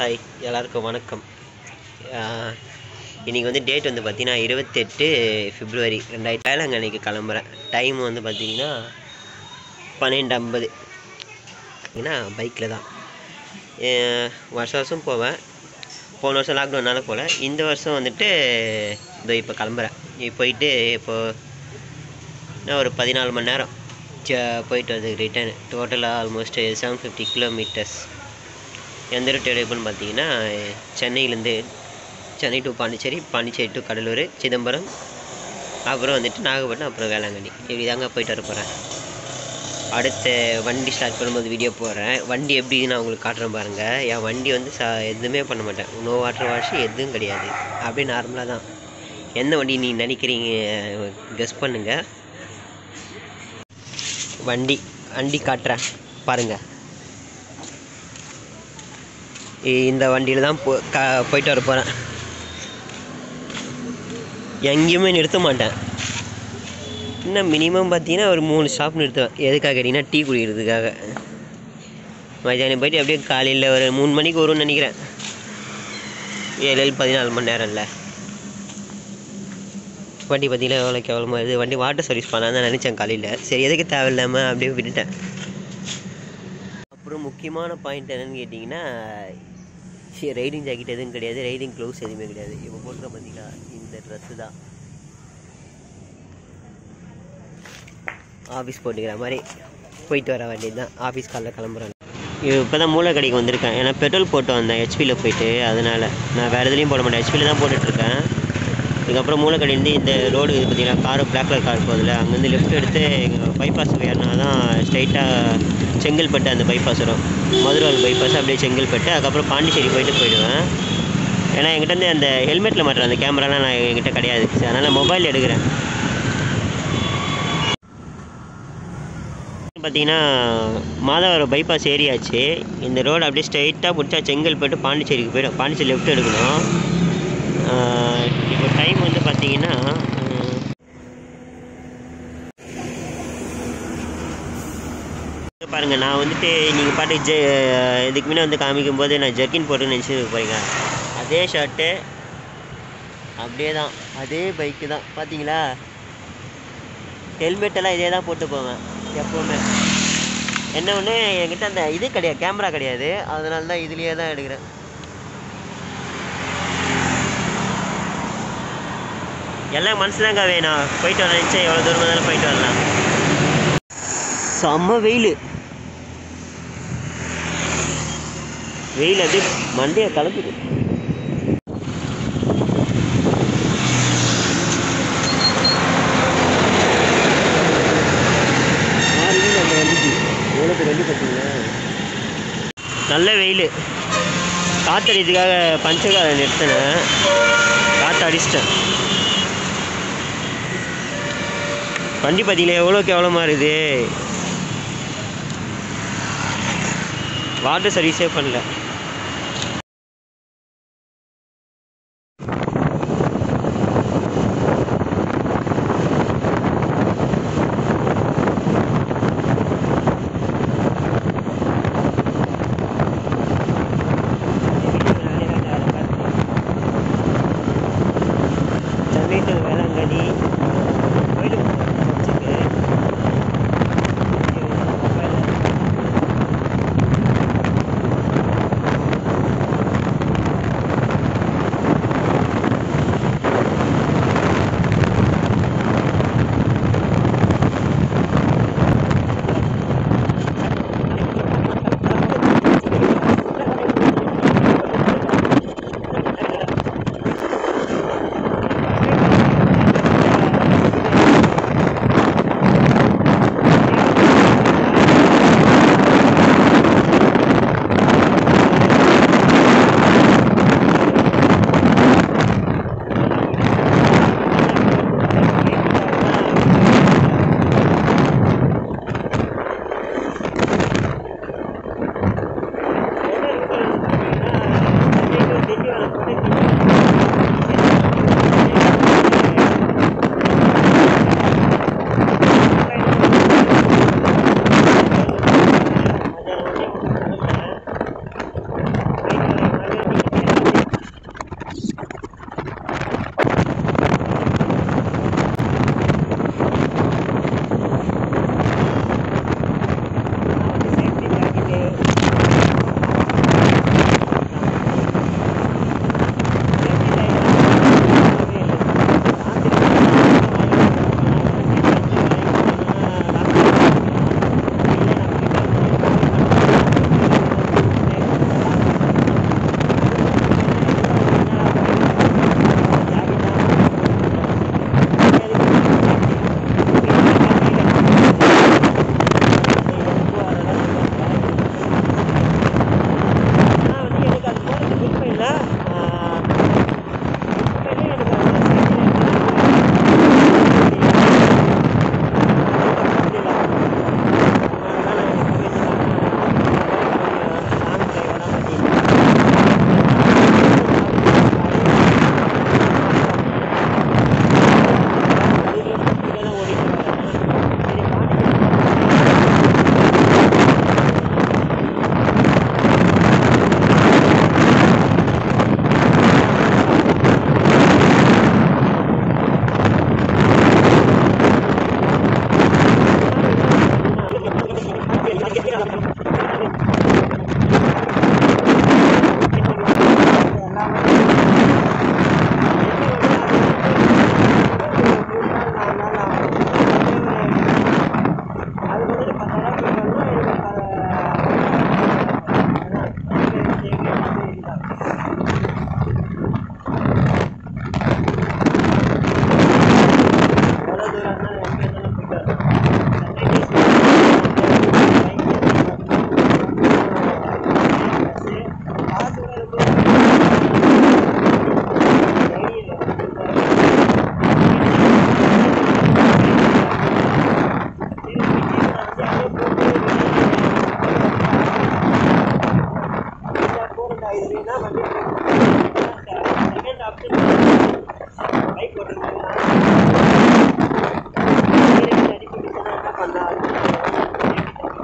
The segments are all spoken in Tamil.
ஹாய் எல்லாருக்கும் வணக்கம் ஆஹ், இன்னைக்கு வந்து டேட் வந்து பார்த்தீங்கன்னா இருபத்தெட்டு பிப்ரவரி ரெண்டாயிரத்தி வேளாங்கண்ணிக்கு கிளம்புறேன் டைம் வந்து பார்த்தீங்கன்னா பன்னெண்டு ஐம்பது ஏன்னா பைக்கில் தான் ஆஹ், வருஷம் வருஷம் போவேன் போன வருஷம் லாக்டவுனால போகல இந்த வருஷம் வந்துட்டு இதோ இப்போ கிளம்புறேன் இப்போ போயிட்டு இப்போது இன்னும் ஒரு பதினாலு மணி நேரம் ச- போயிட்டு வருது ரிட்டர்ன் டோட்டலாக ஆல்மோஸ்ட் செவன் ஃபிஃப்டி கிலோமீட்டர்ஸ் எந்த ரூட் எடுப்பேன்னு பார்த்தீங்கன்னா சென்னையிலேருந்து சென்னை டு பாண்டிச்சேரி பாண்டிச்சேரி டு கடலூர் சிதம்பரம் அப்புறம் வந்துட்டு நாகப்பட்டினம் அப்புறம் வேளாங்கண்ணி இப்படி தாங்க போயிட்டு வர போகிறேன் அடுத்த வண்டி ஸ்டார்ட் பண்ணும்போது வீடியோ போடுறேன் வண்டி எப்படி நான் உங்களுக்கு காட்டுறேன் பாருங்கள் என் வண்டி வந்து ச எதுவுமே பண்ண மாட்டேன் நோ வாட்டர் வாஷ் எதுவும் கிடையாது அப்படியே நார்மலாக தான் எந்த வண்டி நீ நினைக்கிறீங்க கெஸ் பண்ணுங்கள் வண்டி வண்டி காட்டுறேன் பாருங்கள் இந்த வண்டியில் தான் போ க போயிட்டு வர போகிறேன் எங்கேயுமே நிறுத்த மாட்டேன் இன்னும் மினிமம் பார்த்தீங்கன்னா ஒரு மூணு ஸ்டாப் நிறுத்துவேன் எதுக்காக கேட்டிங்கன்னா டீ குடிக்கிறதுக்காக மதியானம் போயிட்டு அப்படியே காலையில் ஒரு மூணு மணிக்கு வரும்னு நினைக்கிறேன் ஏழு ஏழு பதினாலு மணி நேரம் இல்லை வண்டி பார்த்தீங்கன்னா எவ்வளோ கேவலமாக இது வண்டி வாட்டர் சர்வீஸ் பண்ணலாம் தான் நினச்சேன் காலையில் சரி எதுக்கு தேவையில்லாமல் அப்படியே விட்டுட்டேன் அப்புறம் முக்கியமான பாயிண்ட் என்னன்னு கேட்டிங்கன்னா ரைடிங் ஜாக்கெட் எதுவும் கிடையாது ரைடிங் க்ளவுஸ் எதுவுமே கிடையாது இப்போ போட்டுக்க பார்த்தீங்களா இந்த ட்ரெஸ்ஸு தான் ஆஃபீஸ் போட்டுக்கிற மாதிரி போயிட்டு வர வேண்டியது தான் ஆஃபீஸ் காலைல கிளம்புறேன் இப்போ தான் மூளைக்கடைக்கு வந்திருக்கேன் ஏன்னா பெட்ரோல் போட்டு வந்தேன் ஹெச்பியில் போயிட்டு அதனால் நான் வேறு எதுலேயும் போட மாட்டேன் ஹெச்பியில் தான் போட்டுட்ருக்கேன் இதுக்கப்புறம் மூளைக்கடையிலேருந்து இந்த ரோடு இது பார்த்தீங்கன்னா கார் பிளாக் கலர் கார் போகுதுல அங்கேருந்து லெஃப்ட் எடுத்து பைபாஸ் ஏறினா தான் ஸ்ட்ரைட்டாக செங்கல்பட்டு அந்த பைபாஸ் வரும் மதுரை பைபாஸ் அப்படியே செங்கல்பட்டு அதுக்கப்புறம் பாண்டிச்சேரி போயிட்டு போயிடுவேன் ஏன்னா என்கிட்ட வந்து அந்த ஹெல்மெட்டில் மாட்டுற அந்த கேமராலாம் நான் என்கிட்ட கிடையாது சரி, அதனால் மொபைல் எடுக்கிறேன் பார்த்தீங்கன்னா மாதவரம் பைபாஸ் ஏரியாச்சு இந்த ரோடு அப்படியே ஸ்ட்ரைட்டாக பிடிச்சா செங்கல்பட்டு பாண்டிச்சேரிக்கு போயிடும் பாண்டிச்சேரி லெஃப்ட் எடுக்கணும் ஆஹ் இப்போ டைம் வந்து பார்த்தீங்கன்னா உம், இங்க பாருங்க நான் வந்துட்டு நீங்கள் பாட்டு ஜெ இதுக்கு முன்னே வந்து காமிக்கும் போது நான் ஜர்க்கின் போட்டுன்னு நினச்சி போறீங்க அதே ஷர்ட்டு அப்படியே தான் அதே பைக்கு தான் பார்த்தீங்களா ஹெல்மெட் எல்லாம் இதே தான் போட்டு போவேன் எப்போவுமே என்ன ஒன்று என்கிட்ட அந்த இது கிடையாது கேமரா கிடையாது அதனால தான் இதுலேயே தான் எடுக்கிறேன் எல்லாம் மனசு தாங்க வேணும் போயிட்டு வர நினச்சா எவ்வளோ தூரம் இருந்தாலும் போயிட்டு வரலாம் செம்ம வெயில் வெயில் அப்படியே மண்டையை கலக்குது நல்ல வெயில் காத்தடிக்கிறதுக்காக பஞ்சகாரை நிறுத்தினேன் காற்று அடிச்சிட்டேன் வண்டி பார்த்தீங்களா எவ்வளோ கேவலமாக இருக்குது வாட்டர் சர்வீஸே பண்ணல சென்னை டு வேளாங்கண்ணி கோயிலுக்கு போகணும் சர்ச்சுக்கு இது என்ன வண்டி செகண்ட் ஆப்ஷன் பைக் போட்டிருக்காங்க அடிப்பட்டு போனால் என்ன பண்ணலாம்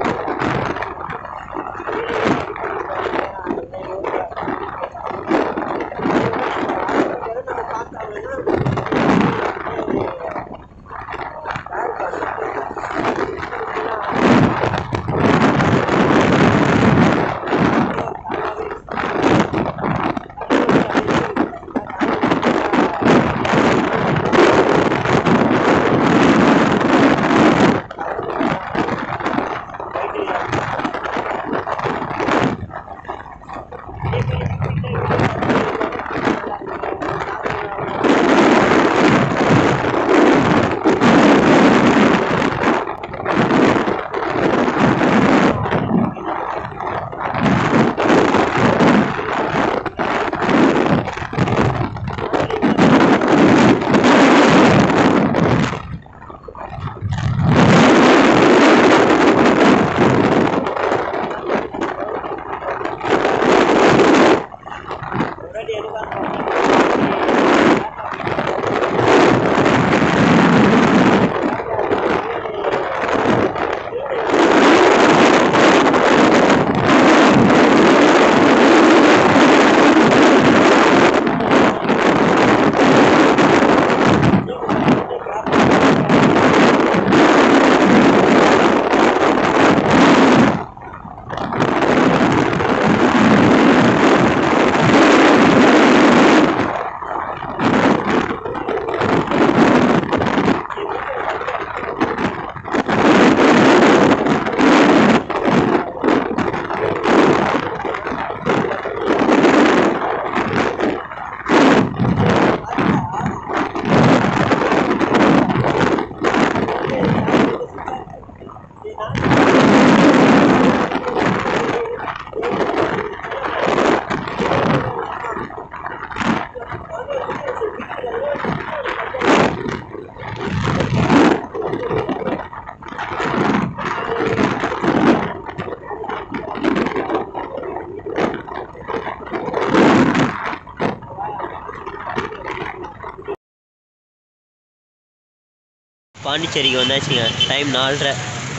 பாண்டிச்சேரிக்கு வந்தாச்சுங்க டைம் நாலரை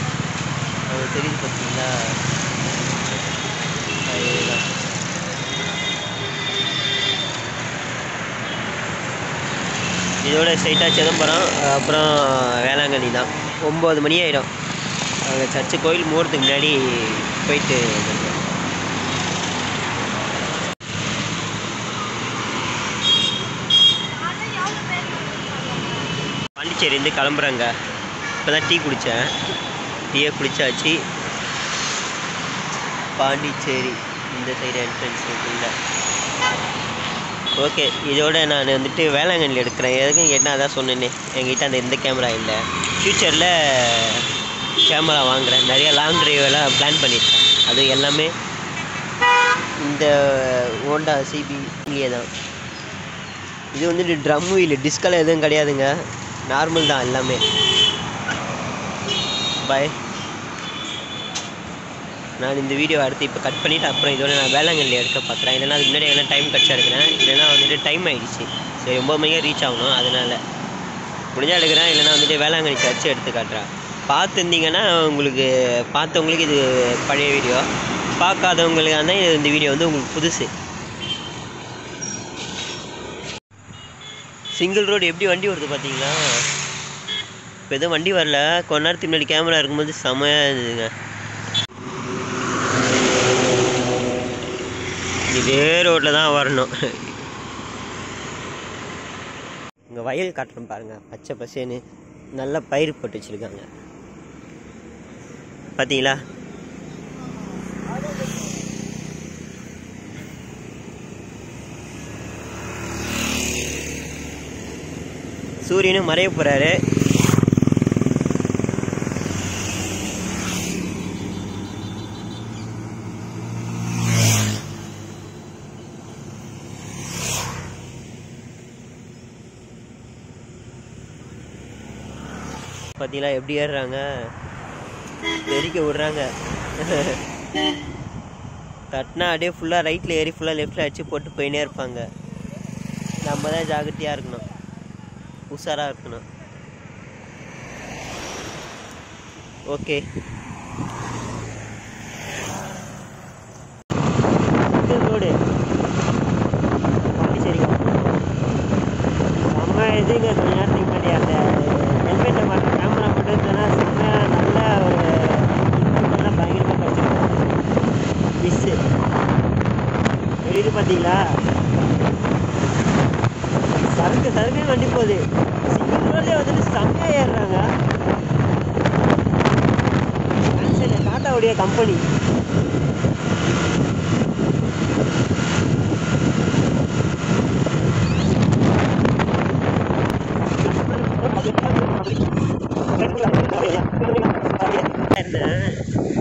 அது தெரியுது பார்த்தீங்களா அதேதான் இதோட ஸ்ட்ரைட்டாக சிதம்பரம் அப்புறம் வேளாங்கண்ணி தான் ஒம்பது மணி ஆகிடும் அங்கே சர்ச்சு கோயில் மூடுறதுக்கு முன்னாடி போயிட்டு வந்துடுவேன் பாண்டிச்சேரிலேருந்து கிளம்புறேங்க இப்போ தான் டீ குடித்தேன் டீயை குடிச்சாச்சு பாண்டிச்சேரி இந்த சைடு என்ட்ரன்ஸ் இல்லை ஓகே இதோட நான் வந்துட்டு வேளாங்கண்ணியில் எடுக்கிறேன் எதுக்கும் கேட்டால் அதான் சொன்னேனே என்கிட்ட அந்த எந்த கேமரா இல்லை ஃப்யூச்சரில் கேமரா வாங்குறேன் நிறைய லாங் டிரைவ் எல்லாம் பிளான் பண்ணியிருக்கேன் அது எல்லாமே இந்த ஹோண்டா சிபி இங்கே தான் இது வந்துட்டு ட்ரம் வீல் டிஸ்கெல்லாம் எதுவும் கிடையாதுங்க நார்மல் தான் எல்லாமே பாய் நான் இந்த வீடியோ அடுத்து இப்போ கட் பண்ணிவிட்டு அப்புறம் இதோட நான் வேளாங்கண்ணியில் எடுக்க பார்க்குறேன் இல்லைன்னா அதுக்கு முன்னாடி எல்லாம் டைம் கட்சா எடுக்கிறேன் இல்லைன்னா வந்துட்டு டைம் ஆகிடுச்சு சரி ஒம்பது மணிக்கு ரீச் ஆகணும் அதனால் முடிஞ்சால் எடுக்கிறேன் இல்லைன்னா வந்துட்டு வேளாங்கண்ணி சர்ச்சு எடுத்து காட்டுறேன் பார்த்துருந்தீங்கன்னா உங்களுக்கு பார்த்தவங்களுக்கு இது பழைய வீடியோ பார்க்காதவங்களுக்கு தான் இந்த வீடியோ வந்து உங்களுக்கு புதுசு சிங்கிள் ரோடு எப்படி வண்டி வருது பார்த்தீங்களா இப்போ எதுவும் வண்டி வரல கொஞ்ச நேரத்துக்கு முன்னாடி கேமரா இருக்கும்போது செமையாக இருந்ததுங்க இதே ரோட்டில் தான் வரணும் இங்கே வயல் காட்டுறோம் பாருங்க பச்சை பசேன்னு நல்லா பயிர் போட்டு வச்சுருக்காங்க பார்த்தீங்களா சூரியனும் மறைய போகிறாரு பார்த்தீங்களா எப்படி ஏறுறாங்க தெறிக்க விடுறாங்க தட்டினா அப்படியே ஃபுல்லாக ரைட்டில் ஏறி ஃபுல்லாக லெஃப்ட்டில் அடிச்சு போட்டு போயினே இருப்பாங்க நம்ம தான் ஜாகிரதையாக இருக்கணும் உஷாராக இருக்கணும் ஓகே ரோடு பாண்டிச்சேரி செம்ம இதுங்க கொஞ்ச நேரத்துக்கு முன்னாடி அந்த ஹெல்மெட்டை மாட்ட கேமரா மட்டும் இருந்ததுன்னா செம்ம நல்ல ஒரு நல்லா பயங்கரமாக கிடச்சிருக்கும் மிஸ்ஸு வெளியில் பார்த்தீங்களா சறுக்கு சறுக்கு வண்டி போகுது சிங்கிள் ரோட்லேயே வந்துட்டு செம்மையாக ஏறுறாங்க கேன்சல் டாட்டாவுடைய கம்பெனி இருந்தேன்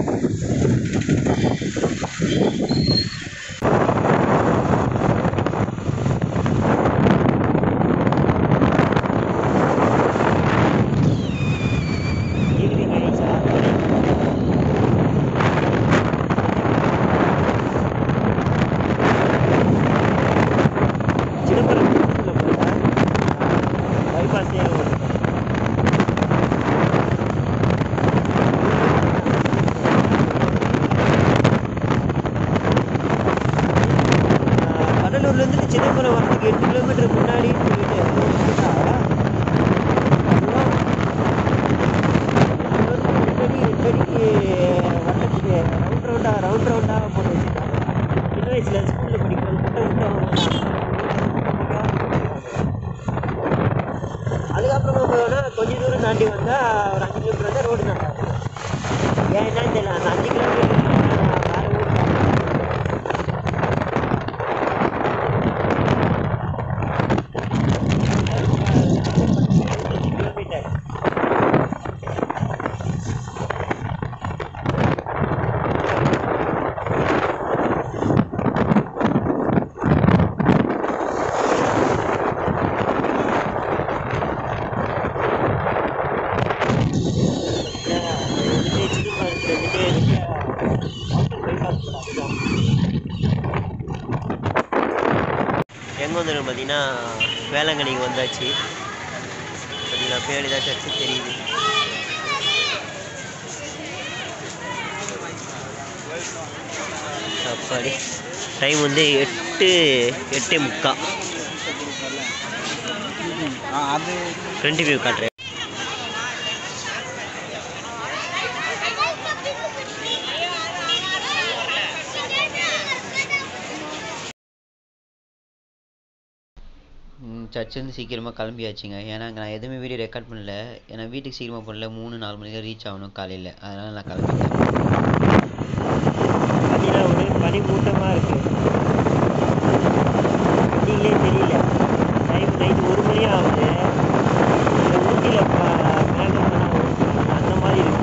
ஈவினிங் ஆயிடுச்சா சிதம்பரம் பைபாஸே கடலூர்லேருந்து சிதம்பரம் வரதுக்கு எட்டு கிலோமீட்டர் முன்னாடி சொல்லிட்டு வரத்துக்கு ரவுண்ட் ரவுண்டாக ரவுண்ட் ரவுண்டாக போட்டு வச்சுருக்காங்க சின்ன வயசில் ஸ்கூலில் படிக்கும்போது முட்டை அதுக்கப்புறமா போனா கொஞ்ச தூரம் தாண்டி வந்தால் ஒரு அஞ்சு கிலோமீட்டர் வந்தால் ரோடு நல்லா இருக்கும் ஏன் என்னன்னு தெரியல அந்த அஞ்சு கிலோமீட்டர் வேறு ஊர் கிலோமீட்டர் எங்கே வந்துடும் பார்த்தீங்கன்னா வேளாங்கண்ணிக்கு வந்தாச்சு பார்த்தீங்கன்னா பின்னாடி தான் சர்ச்சு தெரியுது அப்பாடி டைம் வந்து எட்டு எட்டே முக்கா அது டுவெண்ட்டி ஃபைவ் காட்டுறேன் சர்ச்சிலேருந்து சீக்கிரமாக கிளம்பியாச்சுங்க ஏன்னா அங்கே நான் எதுவுமே வீடியோ ரெக்கார்ட் பண்ணல ஏன்னா வீட்டுக்கு சீக்கிரமாக பண்ணல மூணு நாலு மணிக்கு ரீச் ஆகணும் காலையில் அதனால் நான் கிளம்பிட்டேன் பார்த்தீங்கன்னா ஒரே பனி மூட்டமாக இருக்குது வண்டியிலே தெரியல டைம் நைட்டு ஒரு மணி ஆகுது இந்த ஊட்டியில் மேகமெல்லாம் வரும். அந்த மாதிரி இருக்கு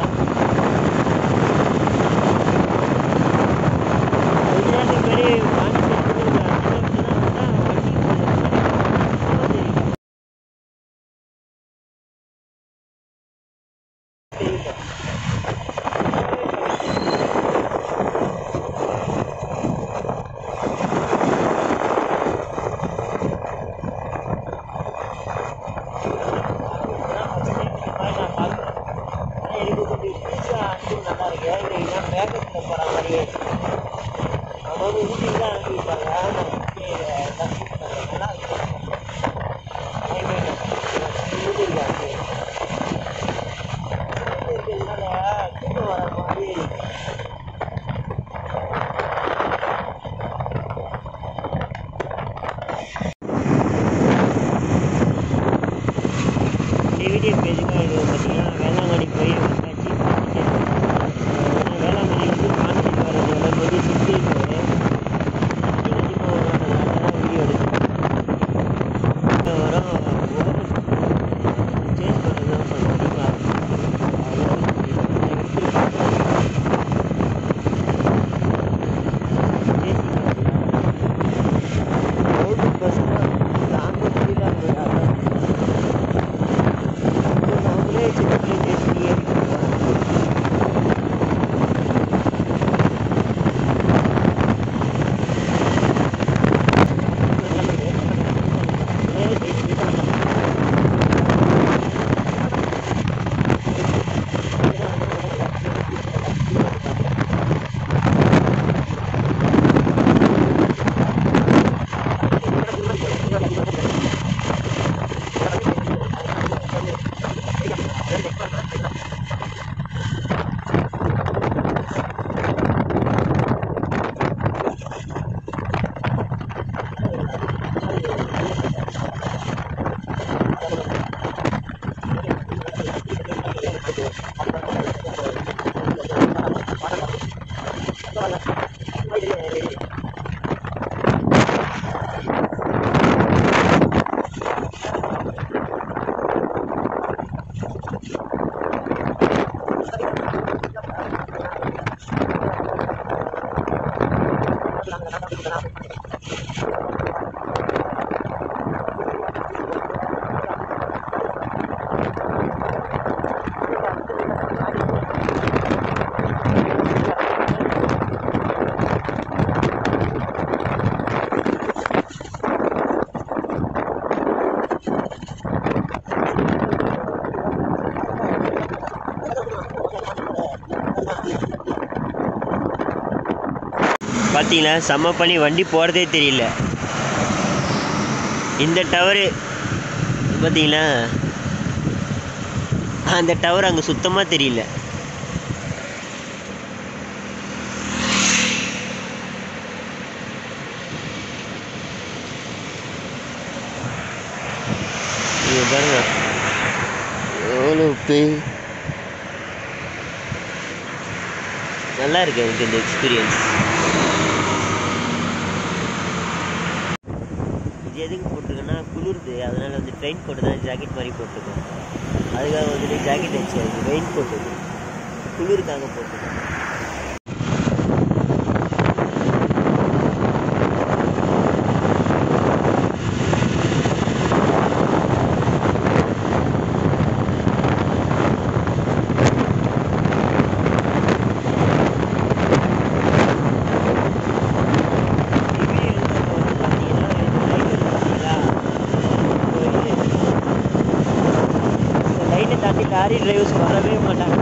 கொஞ்ச நேரத்துக்கு முன்னாடி பாண்டிச்சேரி ஒரு அஞ்சு நிமிஷம் தான் வந்தா வண்டி போகுது. தெரியல. தெரியல. வீடியோ பேஜுக்காக இது பார்த்தீங்கன்னா வேளாங்கண்ணி போய் வந்தாச்சு பாண்டிச்சேரி அஹ் வேளாங்கண்ணி வந்து பாண்டிச்சேரி வர்றது வரும்போது சுற்றி அதிகமாக வர்றதுனால வீடியோ எடுத்து வரோம் சேஞ்ச் பண்ணுறது தான் கொஞ்சம் அதிகமாக ரோடு பஸ் தாங்க முடியல அதான் பார்த்தீங்களா செம்ம பண்ணி வண்டி போகிறதே தெரியல இந்த டவரு பார்த்தீங்களா அந்த டவர் அங்கே சுத்தமாக தெரியல இங்க பாருங்க எவ்வளோ பெய் நல்லா இருக்கு எனக்கு இந்த எக்ஸ்பீரியன்ஸ் இது எதுக்கு போட்டிருக்கேன்னா குளிருது அதனால வந்து ட்ரெயின் கோட்டு தான் ஜாக்கெட் மாதிரி போட்டிருக்கேன் அதுக்காக வந்துட்டு ஜாக்கெட் வச்சு ரெயின் கோட் இது குளிருக்காக போட்டிருக்கேன் லைனை தாண்டி லாரி டிரைவர்ஸ் வரவே மாட்டாங்க